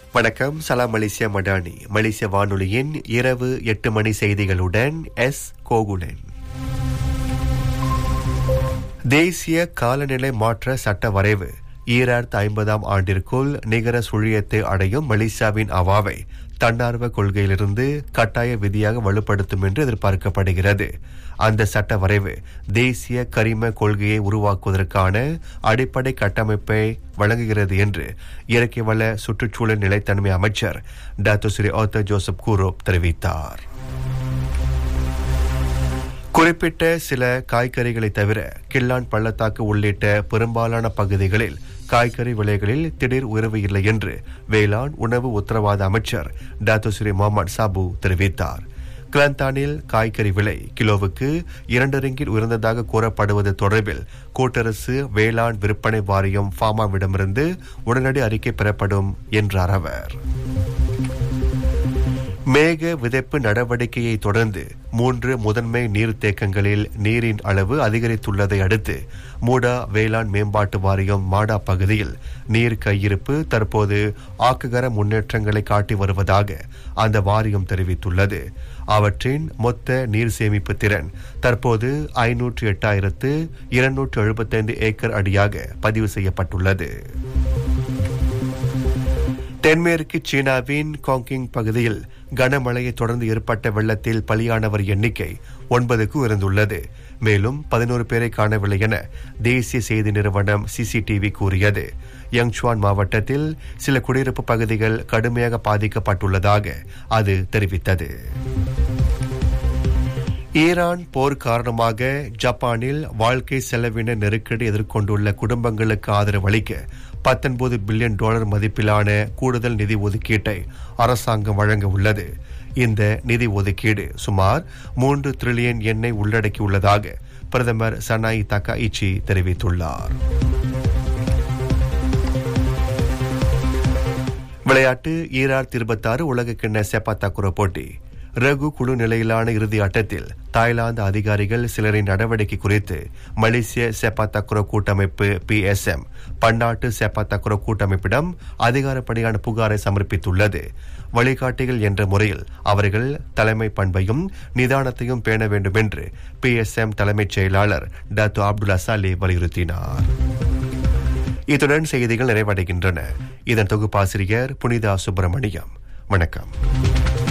வணக்கம் சலாம் மலேசியா மடானி மலேசிய வானொலியின் இரவு எட்டு மணி செய்திகளுடன் எஸ் கோகுலன் தேசிய காலநிலை மாற்ற சட்ட வரைவு ஈராயிரத்து ஐம்பதாம் ஆண்டிற்குள் நிகர சுழியத்தை அடையும் மலேசியாவின் அவாவை தன்னார்வ கொள்கையிலிருந்து கட்டாய விதியாக வலுப்படுத்தும் என்று எதிர்பார்க்கப்படுகிறது அந்த சட்ட வரைவு தேசிய கரிம கொள்கையை உருவாக்குவதற்கான அடிப்படை கட்டமைப்பை வழங்குகிறது என்று இயற்கை வள சுற்றுச்சூழல் நிலைத்தன்மை அமைச்சர் டாக்டர் ஸ்ரீ ஓத்த ஜோசப் கூரோப் தெரிவித்தார் குறிப்பிட்ட சில காய்கறிகளை தவிர கில்லான் பள்ளத்தாக்கு உள்ளிட்ட பெரும்பாலான பகுதிகளில் காய்கறி விலைகளில் திடீர் உயர்வு இல்லை என்று வேளாண் உணவு உத்தரவாத அமைச்சர் டாக்டர் ஸ்ரீ முகமது சாபு தெரிவித்தார் கிளந்தானில் காய்கறி விலை கிலோவுக்கு இரண்டு ரிங்கில் உயர்ந்ததாக கூறப்படுவது தொடர்பில் கூட்டரசு வேளாண் விற்பனை வாரியம் ஃபாமாவிடமிருந்து உடனடி அறிக்கை பெறப்படும் என்றார் அவர் மேக விதைப்பு நடவடிக்கையை தொடர்ந்து மூன்று முதன்மை நீர்த்தேக்கங்களில் நீரின் அளவு அதிகரித்துள்ளதை அடுத்து மூடா வேளாண் மேம்பாட்டு வாரியம் மாடா பகுதியில் நீர் கையிருப்பு தற்போது ஆக்குகர முன்னேற்றங்களை காட்டி வருவதாக அந்த வாரியம் தெரிவித்துள்ளது அவற்றின் மொத்த நீர் சேமிப்பு திறன் தற்போது ஐநூற்று எட்டாயிரத்து இருநூற்று எழுபத்தைந்து ஏக்கர் அடியாக பதிவு செய்யப்பட்டுள்ளது தென்மேற்கு சீனாவின் காங்கிங் பகுதியில் கனமழையை தொடர்ந்து ஏற்பட்ட வெள்ளத்தில் பலியானவர் எண்ணிக்கை ஒன்பதுக்கு உயர்ந்துள்ளது மேலும் பதினோரு பேரை காணவில்லை என தேசிய செய்தி நிறுவனம் சிசிடிவி கூறியது யங்சுவான் மாவட்டத்தில் சில குடியிருப்பு பகுதிகள் கடுமையாக பாதிக்கப்பட்டுள்ளதாக அது தெரிவித்தது ஈரான் போர் காரணமாக ஜப்பானில் வாழ்க்கை செலவின நெருக்கடி எதிர்கொண்டுள்ள குடும்பங்களுக்கு ஆதரவு அளிக்க பத்தொன்பது பில்லியன் டாலர் மதிப்பிலான கூடுதல் நிதி ஒதுக்கீட்டை அரசாங்கம் வழங்க உள்ளது இந்த நிதி ஒதுக்கீடு சுமார் மூன்று டிரில்லியன் எண்ணெய் உள்ளடக்கியுள்ளதாக பிரதமர் சனாய் தகாயிச்சி தெரிவித்துள்ளார் விளையாட்டு ஈரார் இருபத்தாறு உலக கிண்ண செப்பாத்தாக்குர போட்டி ரகு குழு நிலையிலான இறுதி ஆட்டத்தில் தாய்லாந்து அதிகாரிகள் சிலரின் நடவடிக்கை குறித்து மலேசிய செப்பாத்தக்குர கூட்டமைப்பு பி எஸ் எம் பன்னாட்டு செப்பாத்தக்குர கூட்டமைப்பிடம் அதிகாரப்படியான புகாரை சமர்ப்பித்துள்ளது வழிகாட்டிகள் என்ற முறையில் அவர்கள் தலைமை பண்பையும் நிதானத்தையும் பேண வேண்டும் என்று பி எஸ் எம் தலைமைச் செயலாளர் டாத்து அப்துல் அசாலி வலியுறுத்தினார் இத்துடன் செய்திகள் நிறைவடைகின்றன இதன் தொகுப்பாசிரியர் புனிதா சுப்பிரமணியம் வணக்கம்